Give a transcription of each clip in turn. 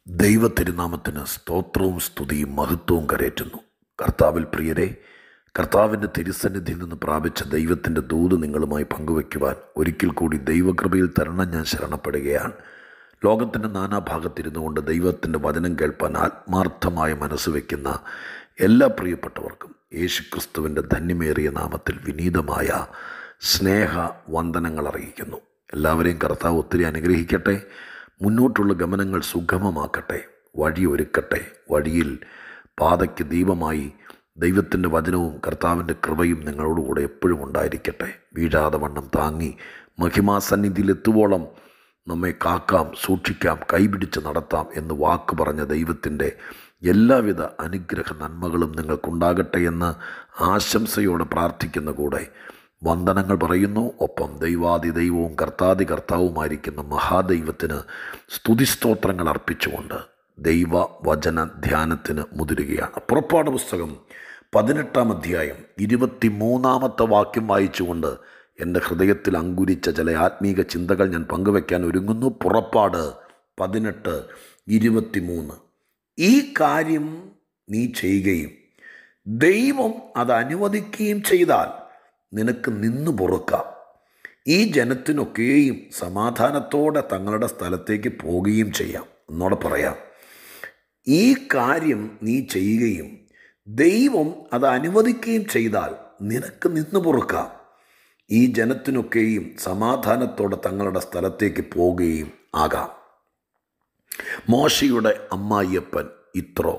ദൈവ തിരുനാമത്തിന് സ്തോത്രവും സ്തുതിയും മഹത്വവും കരയറ്റുന്നു കർത്താവിൽ പ്രിയരെ കർത്താവിൻ്റെ തിരുസന്നിധിയിൽ നിന്ന് പ്രാപിച്ച ദൈവത്തിൻ്റെ ദൂത് നിങ്ങളുമായി പങ്കുവയ്ക്കുവാൻ ഒരിക്കൽ കൂടി ദൈവകൃപയിൽ തരണം ഞാൻ ശരണപ്പെടുകയാണ് ലോകത്തിൻ്റെ നാനാഭാഗത്തിരുന്നു കൊണ്ട് ദൈവത്തിൻ്റെ വചനം കേൾപ്പാൻ ആത്മാർത്ഥമായ മനസ്സ് വയ്ക്കുന്ന എല്ലാ പ്രിയപ്പെട്ടവർക്കും യേശുക്രിസ്തുവിൻ്റെ ധന്യമേറിയ നാമത്തിൽ വിനീതമായ സ്നേഹ വന്ദനങ്ങൾ അറിയിക്കുന്നു എല്ലാവരെയും കർത്താവ് ഒത്തിരി അനുഗ്രഹിക്കട്ടെ മുന്നോട്ടുള്ള ഗമനങ്ങൾ സുഗമമാക്കട്ടെ വഴി ഒരുക്കട്ടെ വഴിയിൽ പാതയ്ക്ക് ദീപമായി ദൈവത്തിൻ്റെ വചനവും കർത്താവിൻ്റെ കൃപയും നിങ്ങളോടുകൂടെ എപ്പോഴും ഉണ്ടായിരിക്കട്ടെ വീഴാതെ വണ്ണം താങ്ങി മഹിമാസന്നിധിയിലെത്തുവോളം നമ്മെ കാക്കാം സൂക്ഷിക്കാം കൈപിടിച്ച് നടത്താം എന്ന് വാക്ക് പറഞ്ഞ ദൈവത്തിൻ്റെ എല്ലാവിധ അനുഗ്രഹ നന്മകളും നിങ്ങൾക്കുണ്ടാകട്ടെ എന്ന് ആശംസയോടെ പ്രാർത്ഥിക്കുന്ന കൂടെ വന്ദനങ്ങൾ പറയുന്നു ഒപ്പം ദൈവാദി ദൈവവും കർത്താദി കർത്താവുമായിരിക്കുന്ന മഹാദൈവത്തിന് സ്തുതിസ്തോത്രങ്ങൾ അർപ്പിച്ചുകൊണ്ട് ദൈവ വചന ധ്യാനത്തിന് മുതിരുകയാണ് പുറപ്പാട് പുസ്തകം പതിനെട്ടാം അധ്യായം ഇരുപത്തി മൂന്നാമത്തെ വാക്യം വായിച്ചുകൊണ്ട് എൻ്റെ ഹൃദയത്തിൽ അങ്കുരിച്ച ചില ആത്മീക ചിന്തകൾ ഞാൻ പങ്കുവെക്കാൻ ഒരുങ്ങുന്നു പുറപ്പാട് പതിനെട്ട് ഇരുപത്തിമൂന്ന് ഈ കാര്യം നീ ചെയ്യുകയും ദൈവം അത് അനുവദിക്കുകയും ചെയ്താൽ നിനക്ക് നിന്നു പൊറുക്കാം ഈ ജനത്തിനൊക്കെയും സമാധാനത്തോടെ തങ്ങളുടെ സ്ഥലത്തേക്ക് പോവുകയും ചെയ്യാം എന്നോട് പറയാം ഈ കാര്യം നീ ചെയ്യുകയും ദൈവം അത് അനുവദിക്കുകയും ചെയ്താൽ നിനക്ക് നിന്നു പൊറുക്കാം ഈ ജനത്തിനൊക്കെയും സമാധാനത്തോടെ തങ്ങളുടെ സ്ഥലത്തേക്ക് പോവുകയും ആകാം മോശയുടെ അമ്മായിയപ്പൻ ഇത്രോ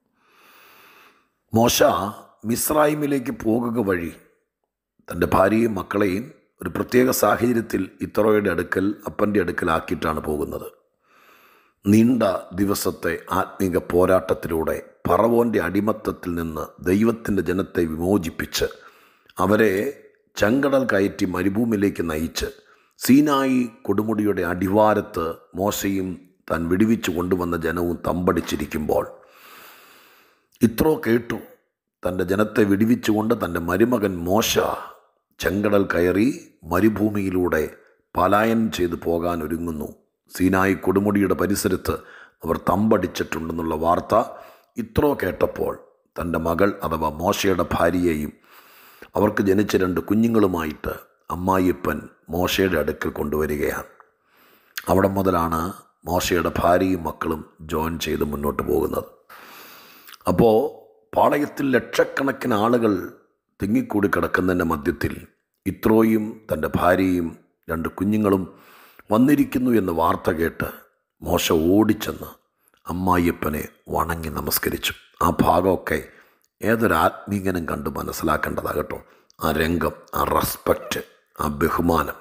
മോശ മിസ്രൈമിലേക്ക് പോകുക വഴി തൻ്റെ ഭാര്യയും മക്കളെയും ഒരു പ്രത്യേക സാഹചര്യത്തിൽ ഇത്രോയുടെ അടുക്കൽ അപ്പൻ്റെ അടുക്കലാക്കിയിട്ടാണ് പോകുന്നത് നീണ്ട ദിവസത്തെ ആത്മീക പോരാട്ടത്തിലൂടെ പറവോൻ്റെ അടിമത്തത്തിൽ നിന്ന് ദൈവത്തിൻ്റെ ജനത്തെ വിമോചിപ്പിച്ച് അവരെ ചെങ്കടൽ കയറ്റി മരുഭൂമിയിലേക്ക് നയിച്ച് സീനായി കൊടുമുടിയുടെ അടിവാരത്ത് മോശയും താൻ വിടുവിച്ചു കൊണ്ടുവന്ന ജനവും തമ്പടിച്ചിരിക്കുമ്പോൾ ഇത്രോ കേട്ടു തൻ്റെ ജനത്തെ വിടുവിച്ചുകൊണ്ട് തൻ്റെ മരുമകൻ മോശ ചെങ്കടൽ കയറി മരുഭൂമിയിലൂടെ പലായനം ചെയ്തു പോകാൻ ഒരുങ്ങുന്നു സീനായി കൊടുമുടിയുടെ പരിസരത്ത് അവർ തമ്പടിച്ചിട്ടുണ്ടെന്നുള്ള വാർത്ത ഇത്രോ കേട്ടപ്പോൾ തൻ്റെ മകൾ അഥവാ മോശയുടെ ഭാര്യയെയും അവർക്ക് ജനിച്ച രണ്ട് കുഞ്ഞുങ്ങളുമായിട്ട് അമ്മായിയപ്പൻ മോശയുടെ അടുക്കൽ കൊണ്ടുവരികയാണ് അവിടെ മുതലാണ് മോശയുടെ ഭാര്യയും മക്കളും ജോയിൻ ചെയ്ത് മുന്നോട്ട് പോകുന്നത് അപ്പോൾ പാളയത്തിൽ ലക്ഷക്കണക്കിന് ആളുകൾ തിങ്ങിക്കൂടി കിടക്കുന്നതിൻ്റെ മധ്യത്തിൽ ഇത്രോയും തൻ്റെ ഭാര്യയും രണ്ട് കുഞ്ഞുങ്ങളും വന്നിരിക്കുന്നു എന്ന് വാർത്ത കേട്ട് മോശ ഓടിച്ചെന്ന് അമ്മായിയപ്പനെ വണങ്ങി നമസ്കരിച്ചു ആ ഭാഗമൊക്കെ ഏതൊരു ആത്മീകനും കണ്ട് മനസ്സിലാക്കേണ്ടതാകട്ടോ ആ രംഗം ആ റെസ്പെക്റ്റ് ആ ബഹുമാനം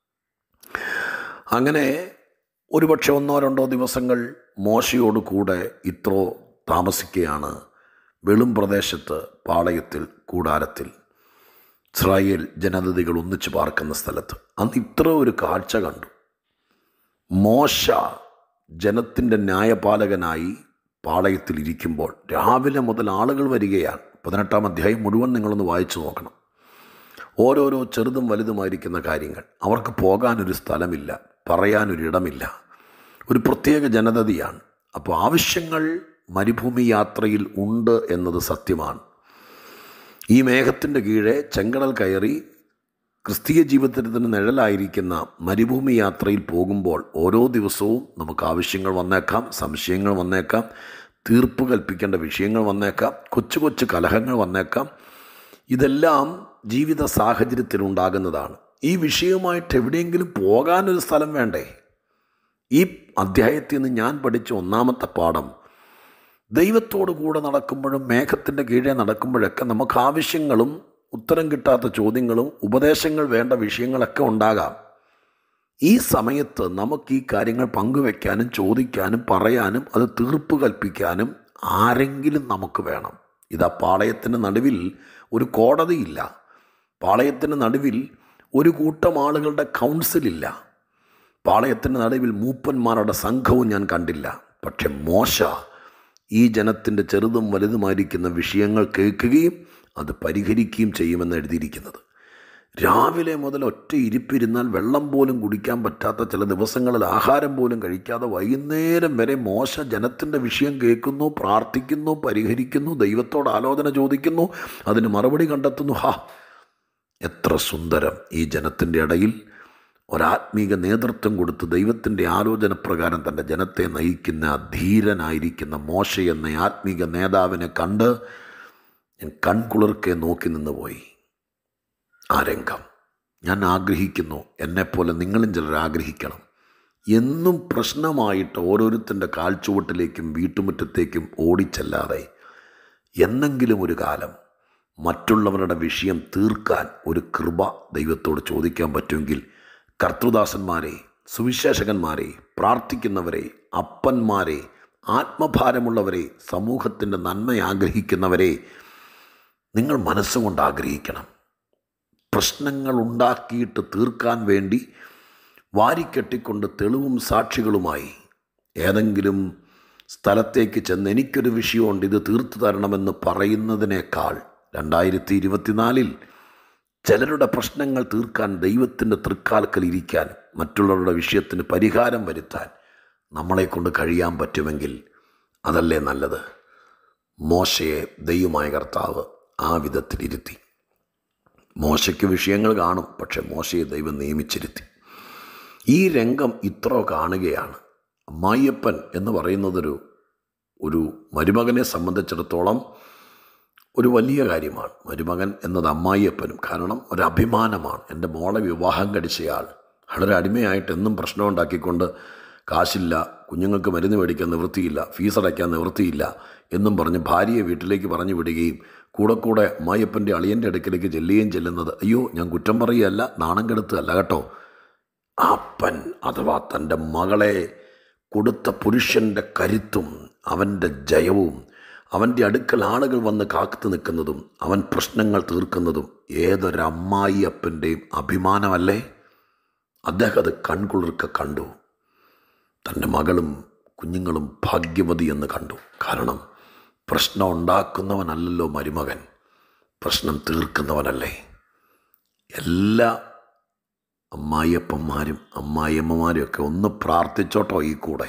അങ്ങനെ ഒരുപക്ഷെ ഒന്നോ രണ്ടോ ദിവസങ്ങൾ മോശയോട് കൂടെ ഇത്രോ താമസിക്കുകയാണ് വെളും പ്രദേശത്ത് പാളയത്തിൽ കൂടാരത്തിൽ ഇസ്രായേൽ ജനതകൾ ഒന്നിച്ചു പാർക്കുന്ന സ്ഥലത്ത് അന്ന് ഇത്ര ഒരു കാഴ്ച കണ്ടു മോശ ജനത്തിൻ്റെ ന്യായപാലകനായി പാളയത്തിൽ ഇരിക്കുമ്പോൾ രാവിലെ മുതൽ ആളുകൾ വരികയാണ് പതിനെട്ടാം അധ്യായം മുഴുവൻ നിങ്ങളൊന്ന് വായിച്ചു നോക്കണം ഓരോരോ ചെറുതും വലുതുമായിരിക്കുന്ന കാര്യങ്ങൾ അവർക്ക് പോകാനൊരു സ്ഥലമില്ല പറയാനൊരിടമില്ല ഒരു പ്രത്യേക ജനതയാണ് അപ്പോൾ ആവശ്യങ്ങൾ മരുഭൂമി യാത്രയിൽ ഉണ്ട് എന്നത് സത്യമാണ് ഈ മേഘത്തിൻ്റെ കീഴെ ചെങ്കടൽ കയറി ക്രിസ്തീയ ജീവിതത്തിന് നിഴലായിരിക്കുന്ന മരുഭൂമി യാത്രയിൽ പോകുമ്പോൾ ഓരോ ദിവസവും നമുക്ക് ആവശ്യങ്ങൾ വന്നേക്കാം സംശയങ്ങൾ വന്നേക്കാം തീർപ്പ് കൽപ്പിക്കേണ്ട വിഷയങ്ങൾ വന്നേക്കാം കൊച്ചു കൊച്ചു കലഹങ്ങൾ വന്നേക്കാം ഇതെല്ലാം ജീവിത സാഹചര്യത്തിൽ ഉണ്ടാകുന്നതാണ് ഈ വിഷയവുമായിട്ട് എവിടെയെങ്കിലും പോകാനൊരു സ്ഥലം വേണ്ടേ ഈ അധ്യായത്തിൽ നിന്ന് ഞാൻ പഠിച്ച ഒന്നാമത്തെ പാഠം ദൈവത്തോട് കൂടെ നടക്കുമ്പോഴും മേഘത്തിൻ്റെ കീഴെ നടക്കുമ്പോഴൊക്കെ നമുക്ക് ആവശ്യങ്ങളും ഉത്തരം കിട്ടാത്ത ചോദ്യങ്ങളും ഉപദേശങ്ങൾ വേണ്ട വിഷയങ്ങളൊക്കെ ഉണ്ടാകാം ഈ സമയത്ത് നമുക്ക് ഈ കാര്യങ്ങൾ പങ്കുവെക്കാനും ചോദിക്കാനും പറയാനും അത് തീർപ്പ് കൽപ്പിക്കാനും ആരെങ്കിലും നമുക്ക് വേണം ഇതാ പാളയത്തിൻ്റെ നടുവിൽ ഒരു കോടതിയില്ല പാളയത്തിൻ്റെ നടുവിൽ ഒരു കൂട്ടം ആളുകളുടെ കൗൺസിലില്ല പാളയത്തിൻ്റെ നടുവിൽ മൂപ്പന്മാരുടെ സംഘവും ഞാൻ കണ്ടില്ല പക്ഷെ മോശ ഈ ജനത്തിൻ്റെ ചെറുതും വലുതുമായിരിക്കുന്ന വിഷയങ്ങൾ കേൾക്കുകയും അത് പരിഹരിക്കുകയും ചെയ്യുമെന്ന് എഴുതിയിരിക്കുന്നത് രാവിലെ മുതൽ ഒറ്റ ഇരിപ്പിരുന്നാൽ വെള്ളം പോലും കുടിക്കാൻ പറ്റാത്ത ചില ദിവസങ്ങളിൽ ആഹാരം പോലും കഴിക്കാതെ വൈകുന്നേരം വരെ മോശ ജനത്തിൻ്റെ വിഷയം കേൾക്കുന്നു പ്രാർത്ഥിക്കുന്നു പരിഹരിക്കുന്നു ദൈവത്തോട് ആലോചന ചോദിക്കുന്നു അതിന് മറുപടി കണ്ടെത്തുന്നു ഹാ എത്ര സുന്ദരം ഈ ജനത്തിൻ്റെ ഇടയിൽ ഒരാത്മീക നേതൃത്വം കൊടുത്ത് ദൈവത്തിൻ്റെ ആലോചന പ്രകാരം തൻ്റെ ജനത്തെ നയിക്കുന്ന ധീരനായിരിക്കുന്ന മോശ എന്ന ആത്മീക നേതാവിനെ കണ്ട് ഞാൻ കൺകുളിർക്കെ നോക്കി നിന്ന് പോയി ആ രംഗം ഞാൻ ആഗ്രഹിക്കുന്നു എന്നെപ്പോലെ നിങ്ങളും ചിലർ ആഗ്രഹിക്കണം എന്നും പ്രശ്നമായിട്ട് ഓരോരുത്തൻ്റെ കാൽച്ചുവട്ടിലേക്കും വീട്ടുമുറ്റത്തേക്കും ഓടിച്ചല്ലാതെ എന്നെങ്കിലും ഒരു കാലം മറ്റുള്ളവരുടെ വിഷയം തീർക്കാൻ ഒരു കൃപ ദൈവത്തോട് ചോദിക്കാൻ പറ്റുമെങ്കിൽ കർത്തൃദാസന്മാരെ സുവിശേഷകന്മാരെ പ്രാർത്ഥിക്കുന്നവരെ അപ്പന്മാരെ ആത്മഭാരമുള്ളവരെ സമൂഹത്തിൻ്റെ നന്മ ആഗ്രഹിക്കുന്നവരെ നിങ്ങൾ മനസ്സുകൊണ്ട് ആഗ്രഹിക്കണം പ്രശ്നങ്ങൾ ഉണ്ടാക്കിയിട്ട് തീർക്കാൻ വേണ്ടി വാരിക്കെട്ടിക്കൊണ്ട് തെളിവും സാക്ഷികളുമായി ഏതെങ്കിലും സ്ഥലത്തേക്ക് ചെന്ന് എനിക്കൊരു വിഷയമുണ്ട് ഇത് തീർത്തു തരണമെന്ന് പറയുന്നതിനേക്കാൾ രണ്ടായിരത്തി ഇരുപത്തിനാലിൽ ചിലരുടെ പ്രശ്നങ്ങൾ തീർക്കാൻ ദൈവത്തിൻ്റെ തൃക്കാൽക്കൽ ഇരിക്കാൻ മറ്റുള്ളവരുടെ വിഷയത്തിന് പരിഹാരം വരുത്താൻ നമ്മളെക്കൊണ്ട് കഴിയാൻ പറ്റുമെങ്കിൽ അതല്ലേ നല്ലത് മോശയെ ദൈവമായ കർത്താവ് ആ വിധത്തിലിരുത്തി മോശയ്ക്ക് വിഷയങ്ങൾ കാണും പക്ഷെ മോശയെ ദൈവം നിയമിച്ചിരുത്തി ഈ രംഗം ഇത്ര കാണുകയാണ് അമ്മായിയപ്പൻ എന്ന് പറയുന്നതൊരു ഒരു മരുമകനെ സംബന്ധിച്ചിടത്തോളം ഒരു വലിയ കാര്യമാണ് മരുമകൻ എന്നത് അമ്മായിയപ്പനും കാരണം ഒരു അഭിമാനമാണ് എൻ്റെ മോളെ വിവാഹം കഴിച്ചയാൾ വളരെ അടിമയായിട്ട് എന്നും പ്രശ്നം ഉണ്ടാക്കിക്കൊണ്ട് കാശില്ല കുഞ്ഞുങ്ങൾക്ക് മരുന്ന് മേടിക്കാൻ നിവൃത്തിയില്ല ഫീസ് അടയ്ക്കാൻ നിവൃത്തിയില്ല എന്നും പറഞ്ഞ് ഭാര്യയെ വീട്ടിലേക്ക് പറഞ്ഞു വിടുകയും കൂടെ കൂടെ അമ്മായിയപ്പൻ്റെ അളിയൻ്റെ അടുക്കലേക്ക് ചെല്ലുകയും ചെല്ലുന്നത് അയ്യോ ഞാൻ കുറ്റം പറയുകയല്ല നാണം കെടുത്തല്ല കേട്ടോ അപ്പൻ അഥവാ തൻ്റെ മകളെ കൊടുത്ത പുരുഷൻ്റെ കരുത്തും അവൻ്റെ ജയവും അവൻ്റെ അടുക്കൽ ആളുകൾ വന്ന് കാത്തു നിൽക്കുന്നതും അവൻ പ്രശ്നങ്ങൾ തീർക്കുന്നതും ഏതൊരമ്മായി അപ്പൻ്റെയും അഭിമാനമല്ലേ അദ്ദേഹം അത് കൺകുളിർക്ക കണ്ടു തൻ്റെ മകളും കുഞ്ഞുങ്ങളും ഭാഗ്യവതി എന്ന് കണ്ടു കാരണം പ്രശ്നം ഉണ്ടാക്കുന്നവനല്ലല്ലോ മരുമകൻ പ്രശ്നം തീർക്കുന്നവനല്ലേ എല്ലാ അമ്മായിയപ്പന്മാരും അമ്മായിയമ്മമാരും ഒക്കെ ഒന്ന് പ്രാർത്ഥിച്ചോട്ടോ ഈ കൂടെ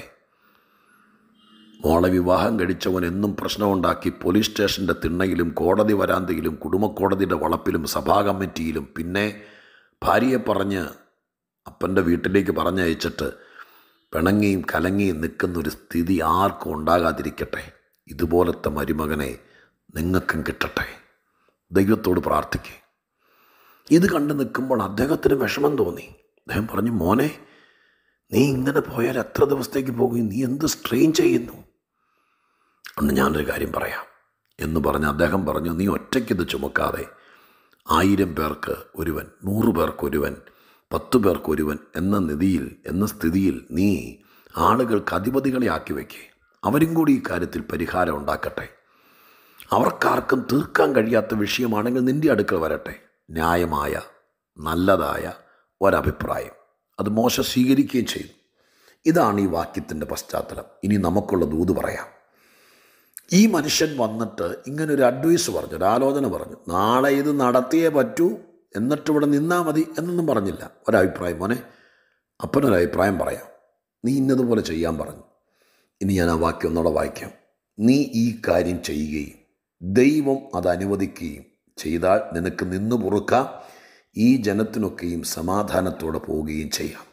മോളെ വിവാഹം കഴിച്ചവൻ എന്നും പ്രശ്നമുണ്ടാക്കി പോലീസ് സ്റ്റേഷൻ്റെ തിണ്ണയിലും കോടതി വരാന്തയിലും കുടുംബക്കോടതിയുടെ വളപ്പിലും സഭാ കമ്മിറ്റിയിലും പിന്നെ ഭാര്യയെ പറഞ്ഞ് അപ്പൻ്റെ വീട്ടിലേക്ക് പറഞ്ഞയച്ചിട്ട് പിണങ്ങിയും കലങ്ങിയും നിൽക്കുന്നൊരു സ്ഥിതി ആർക്കും ഉണ്ടാകാതിരിക്കട്ടെ ഇതുപോലത്തെ മരുമകനെ നിങ്ങൾക്കും കിട്ടട്ടെ ദൈവത്തോട് പ്രാർത്ഥിക്കേ ഇത് കണ്ടു നിൽക്കുമ്പോൾ അദ്ദേഹത്തിന് വിഷമം തോന്നി അദ്ദേഹം പറഞ്ഞു മോനെ നീ ഇങ്ങനെ പോയാൽ എത്ര ദിവസത്തേക്ക് പോകും നീ എന്ത് സ്ട്രെയിൻ ചെയ്യുന്നു അന്ന് ഞാനൊരു കാര്യം പറയാം എന്ന് പറഞ്ഞ് അദ്ദേഹം പറഞ്ഞു നീ ഒറ്റയ്ക്കിത് ചുമക്കാതെ ആയിരം പേർക്ക് ഒരുവൻ നൂറ് പേർക്ക് ഒരുവൻ പത്തു പേർക്ക് ഒരുവൻ എന്ന നിധിയിൽ എന്ന സ്ഥിതിയിൽ നീ ആളുകൾക്ക് അധിപതികളെ ആക്കി വയ്ക്കേ അവരും കൂടി ഈ കാര്യത്തിൽ പരിഹാരം ഉണ്ടാക്കട്ടെ അവർക്കാർക്കും തീർക്കാൻ കഴിയാത്ത വിഷയമാണെങ്കിൽ നിൻ്റെ അടുക്കൽ വരട്ടെ ന്യായമായ നല്ലതായ ഒരഭിപ്രായം അത് മോശ സ്വീകരിക്കുകയും ചെയ്തു ഇതാണ് ഈ വാക്യത്തിൻ്റെ പശ്ചാത്തലം ഇനി നമുക്കുള്ള ദൂത് പറയാം ഈ മനുഷ്യൻ വന്നിട്ട് ഇങ്ങനെ ഒരു അഡ്വൈസ് പറഞ്ഞു ഒരു ആലോചന പറഞ്ഞു നാളെ ഇത് നടത്തിയേ പറ്റൂ എന്നിട്ട് ഇവിടെ നിന്നാൽ മതി എന്നൊന്നും പറഞ്ഞില്ല ഒരഭിപ്രായം മോനെ അപ്പനൊരഭിപ്രായം പറയാം നീ ഇന്നതുപോലെ ചെയ്യാൻ പറഞ്ഞു ഇനി ഞാൻ ആ വാക്യം ഒന്നുകൂടെ വായിക്കാം നീ ഈ കാര്യം ചെയ്യുകയും ദൈവം അത് അനുവദിക്കുകയും ചെയ്താൽ നിനക്ക് നിന്നു പൊറുക്കാം ഈ ജനത്തിനൊക്കെയും സമാധാനത്തോടെ പോവുകയും ചെയ്യാം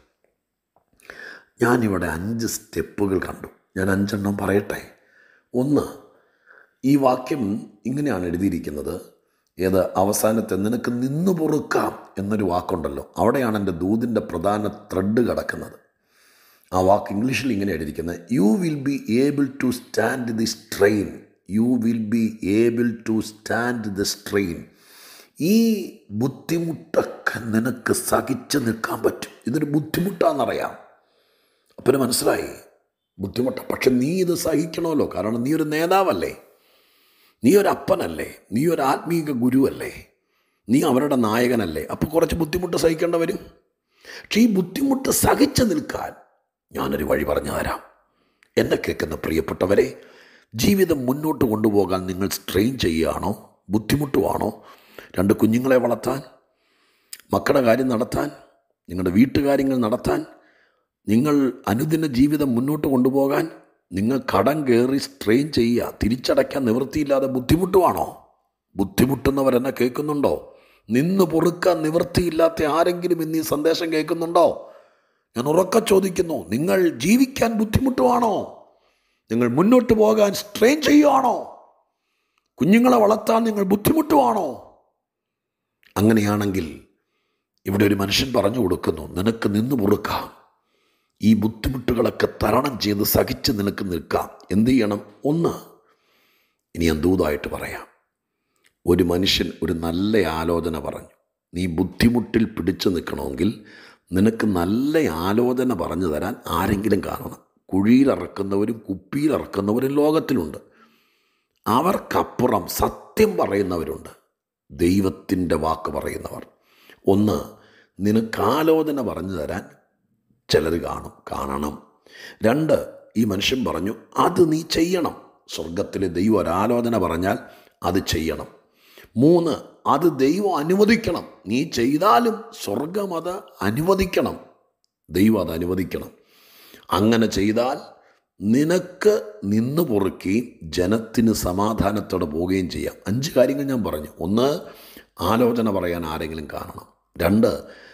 ഞാനിവിടെ അഞ്ച് സ്റ്റെപ്പുകൾ കണ്ടു ഞാൻ അഞ്ചെണ്ണം പറയട്ടെ ഒന്ന് ഈ വാക്യം ഇങ്ങനെയാണ് എഴുതിയിരിക്കുന്നത് ഏത് അവസാനത്തെ നിനക്ക് നിന്നു പൊറുക്കാം എന്നൊരു വാക്കുണ്ടല്ലോ അവിടെയാണ് എൻ്റെ ദൂതിൻ്റെ പ്രധാന ത്രെഡ് കിടക്കുന്നത് ആ വാക്ക് ഇംഗ്ലീഷിൽ ഇങ്ങനെ എഴുതിയിരിക്കുന്നത് you will be able to stand the strain you will be able to stand the strain ഈ ബുദ്ധിമുട്ടൊക്കെ നിനക്ക് സഹിച്ച് നിൽക്കാൻ പറ്റും ഇതൊരു ബുദ്ധിമുട്ടാണെന്നറിയാം അപ്പന് മനസ്സിലായി ബുദ്ധിമുട്ട് പക്ഷെ നീ ഇത് സഹിക്കണമല്ലോ കാരണം നീ ഒരു നേതാവല്ലേ നീ ഒരു അപ്പനല്ലേ നീ ഒരു ആത്മീക ഗുരുവല്ലേ നീ അവരുടെ നായകനല്ലേ അപ്പോൾ കുറച്ച് ബുദ്ധിമുട്ട് സഹിക്കേണ്ട വരും പക്ഷേ ഈ ബുദ്ധിമുട്ട് സഹിച്ച് നിൽക്കാൻ ഞാനൊരു വഴി പറഞ്ഞു തരാം എന്നെ കേൾക്കുന്ന പ്രിയപ്പെട്ടവരെ ജീവിതം മുന്നോട്ട് കൊണ്ടുപോകാൻ നിങ്ങൾ സ്ട്രെയിൻ ചെയ്യുകയാണോ ബുദ്ധിമുട്ടുവാണോ രണ്ട് കുഞ്ഞുങ്ങളെ വളർത്താൻ മക്കളുടെ കാര്യം നടത്താൻ നിങ്ങളുടെ വീട്ടുകാര്യങ്ങൾ നടത്താൻ നിങ്ങൾ അനുദിന ജീവിതം മുന്നോട്ട് കൊണ്ടുപോകാൻ നിങ്ങൾ കടം കയറി സ്ട്രെയിൻ ചെയ്യുക തിരിച്ചടയ്ക്കാൻ നിവൃത്തിയില്ലാതെ ബുദ്ധിമുട്ടുവാണോ ബുദ്ധിമുട്ടുന്നവരെന്നെ കേൾക്കുന്നുണ്ടോ നിന്ന് പൊറുക്കാൻ നിവൃത്തിയില്ലാത്ത ആരെങ്കിലും ഇന്ന് ഈ സന്ദേശം കേൾക്കുന്നുണ്ടോ ഞാൻ ഉറക്ക ചോദിക്കുന്നു നിങ്ങൾ ജീവിക്കാൻ ബുദ്ധിമുട്ടുവാണോ നിങ്ങൾ മുന്നോട്ട് പോകാൻ സ്ട്രെയിൻ ചെയ്യുവാണോ കുഞ്ഞുങ്ങളെ വളർത്താൻ നിങ്ങൾ ബുദ്ധിമുട്ടുവാണോ അങ്ങനെയാണെങ്കിൽ ഇവിടെ ഒരു മനുഷ്യൻ പറഞ്ഞു കൊടുക്കുന്നു നിനക്ക് നിന്ന് പൊറുക്കാം ഈ ബുദ്ധിമുട്ടുകളൊക്കെ തരണം ചെയ്ത് സഹിച്ച് നിനക്ക് നിൽക്കാം എന്ത് ചെയ്യണം ഒന്ന് ഇനി ഞാൻ ദൂതായിട്ട് പറയാം ഒരു മനുഷ്യൻ ഒരു നല്ല ആലോചന പറഞ്ഞു നീ ബുദ്ധിമുട്ടിൽ പിടിച്ചു നിൽക്കണമെങ്കിൽ നിനക്ക് നല്ല ആലോചന പറഞ്ഞു തരാൻ ആരെങ്കിലും കാണണം കുഴിയിലിറക്കുന്നവരും കുപ്പിയിലിറക്കുന്നവരും ലോകത്തിലുണ്ട് അവർക്കപ്പുറം സത്യം പറയുന്നവരുണ്ട് ദൈവത്തിൻ്റെ വാക്ക് പറയുന്നവർ ഒന്ന് നിനക്ക് ആലോചന പറഞ്ഞു തരാൻ ചിലർ കാണും കാണണം രണ്ട് ഈ മനുഷ്യൻ പറഞ്ഞു അത് നീ ചെയ്യണം സ്വർഗത്തിലെ ദൈവം ഒരാലോചന പറഞ്ഞാൽ അത് ചെയ്യണം മൂന്ന് അത് ദൈവം അനുവദിക്കണം നീ ചെയ്താലും സ്വർഗം അത് അനുവദിക്കണം ദൈവം അത് അനുവദിക്കണം അങ്ങനെ ചെയ്താൽ നിനക്ക് നിന്ന് പൊറുക്കുകയും ജനത്തിന് സമാധാനത്തോടെ പോവുകയും ചെയ്യാം അഞ്ച് കാര്യങ്ങൾ ഞാൻ പറഞ്ഞു ഒന്ന് ആലോചന പറയാൻ ആരെങ്കിലും കാണണം രണ്ട്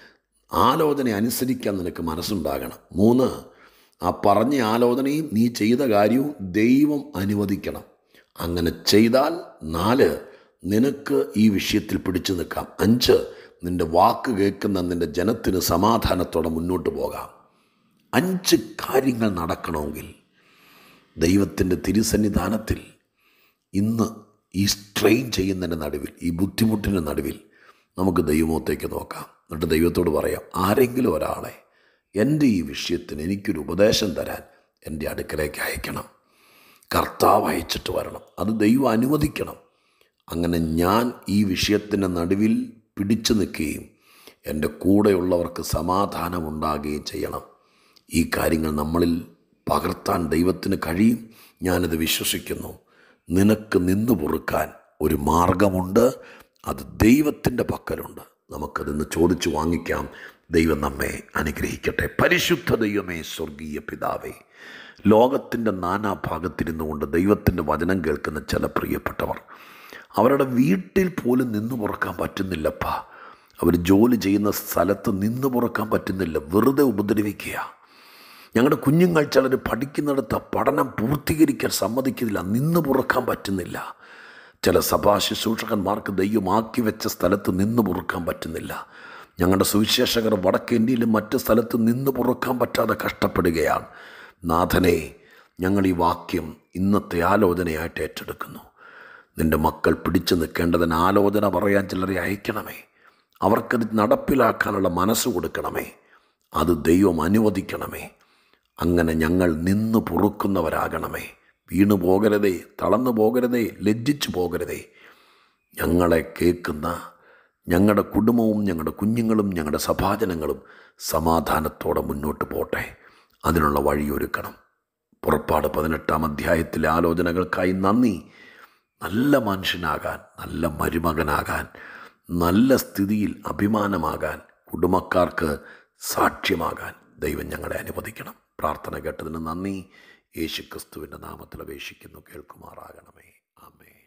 ആലോചന അനുസരിക്കാൻ നിനക്ക് മനസ്സുണ്ടാകണം മൂന്ന് ആ പറഞ്ഞ ആലോചനയും നീ ചെയ്ത കാര്യവും ദൈവം അനുവദിക്കണം അങ്ങനെ ചെയ്താൽ നാല് നിനക്ക് ഈ വിഷയത്തിൽ പിടിച്ചു നിൽക്കാം അഞ്ച് നിൻ്റെ വാക്ക് കേൾക്കുന്ന നിൻ്റെ ജനത്തിന് സമാധാനത്തോടെ മുന്നോട്ട് പോകാം അഞ്ച് കാര്യങ്ങൾ നടക്കണമെങ്കിൽ ദൈവത്തിൻ്റെ തിരുസന്നിധാനത്തിൽ ഇന്ന് ഈ സ്ട്രെയിൻ ചെയ്യുന്നതിൻ്റെ നടുവിൽ ഈ ബുദ്ധിമുട്ടിൻ്റെ നടുവിൽ നമുക്ക് ദൈവമോത്തേക്ക് നോക്കാം എന്നിട്ട് ദൈവത്തോട് പറയാം ആരെങ്കിലും ഒരാളെ എൻ്റെ ഈ വിഷയത്തിന് എനിക്കൊരു ഉപദേശം തരാൻ എൻ്റെ അടുക്കലേക്ക് അയക്കണം കർത്താവ് അയച്ചിട്ട് വരണം അത് ദൈവം അനുവദിക്കണം അങ്ങനെ ഞാൻ ഈ വിഷയത്തിൻ്റെ നടുവിൽ പിടിച്ചു നിൽക്കുകയും എൻ്റെ കൂടെയുള്ളവർക്ക് സമാധാനമുണ്ടാകുകയും ചെയ്യണം ഈ കാര്യങ്ങൾ നമ്മളിൽ പകർത്താൻ ദൈവത്തിന് കഴിയും ഞാനത് വിശ്വസിക്കുന്നു നിനക്ക് നിന്നു പൊറുക്കാൻ ഒരു മാർഗമുണ്ട് അത് ദൈവത്തിൻ്റെ പക്കലുണ്ട് നമുക്കതിന്ന് ചോദിച്ചു വാങ്ങിക്കാം ദൈവം നമ്മെ അനുഗ്രഹിക്കട്ടെ പരിശുദ്ധ ദൈവമേ സ്വർഗീയ പിതാവേ ലോകത്തിൻ്റെ നാനാഭാഗത്തിരുന്നു കൊണ്ട് ദൈവത്തിൻ്റെ വചനം കേൾക്കുന്ന ചില പ്രിയപ്പെട്ടവർ അവരുടെ വീട്ടിൽ പോലും നിന്നു പുറക്കാൻ പറ്റുന്നില്ലപ്പാ അവർ ജോലി ചെയ്യുന്ന സ്ഥലത്ത് നിന്നു പുറക്കാൻ പറ്റുന്നില്ല വെറുതെ ഉപദ്രവിക്കുക ഞങ്ങളുടെ കുഞ്ഞുങ്ങൾ ചിലർ പഠിക്കുന്നിടത്ത് പഠനം പൂർത്തീകരിക്കാൻ സമ്മതിക്കുന്നില്ല നിന്ന് പുറക്കാൻ പറ്റുന്നില്ല ചില സഭാ ശുശ്രൂഷകന്മാർക്ക് ദൈവമാക്കി വെച്ച സ്ഥലത്ത് നിന്ന് പുറക്കാൻ പറ്റുന്നില്ല ഞങ്ങളുടെ സുവിശേഷകർ വടക്കേന്ത്യയിലും മറ്റ് സ്ഥലത്ത് നിന്ന് പുറക്കാൻ പറ്റാതെ കഷ്ടപ്പെടുകയാണ് നാഥനെ ഞങ്ങൾ ഈ വാക്യം ഇന്നത്തെ ആലോചനയായിട്ട് ഏറ്റെടുക്കുന്നു നിൻ്റെ മക്കൾ പിടിച്ചു നിൽക്കേണ്ടതിന് ആലോചന പറയാൻ ചിലരെ അയക്കണമേ അവർക്കത് നടപ്പിലാക്കാനുള്ള മനസ്സ് കൊടുക്കണമേ അത് ദൈവം അനുവദിക്കണമേ അങ്ങനെ ഞങ്ങൾ നിന്ന് പൊറുക്കുന്നവരാകണമേ വീണു പോകരുതേ തളർന്നു പോകരുതേ ലജ്ജിച്ചു പോകരുതേ ഞങ്ങളെ കേൾക്കുന്ന ഞങ്ങളുടെ കുടുംബവും ഞങ്ങളുടെ കുഞ്ഞുങ്ങളും ഞങ്ങളുടെ സഭാജനങ്ങളും സമാധാനത്തോടെ മുന്നോട്ട് പോട്ടെ അതിനുള്ള വഴിയൊരുക്കണം പുറപ്പാട് പതിനെട്ടാം അധ്യായത്തിലെ ആലോചനകൾക്കായി നന്ദി നല്ല മനുഷ്യനാകാൻ നല്ല മരുമകനാകാൻ നല്ല സ്ഥിതിയിൽ അഭിമാനമാകാൻ കുടുംബക്കാർക്ക് സാക്ഷ്യമാകാൻ ദൈവം ഞങ്ങളെ അനുവദിക്കണം പ്രാർത്ഥന കേട്ടതിന് നന്ദി യേശുക്രിസ്തുവിൻ്റെ നാമത്തിൽ അപേക്ഷിക്കുന്നു കേൾക്കുമാറാകണമേ ആമേ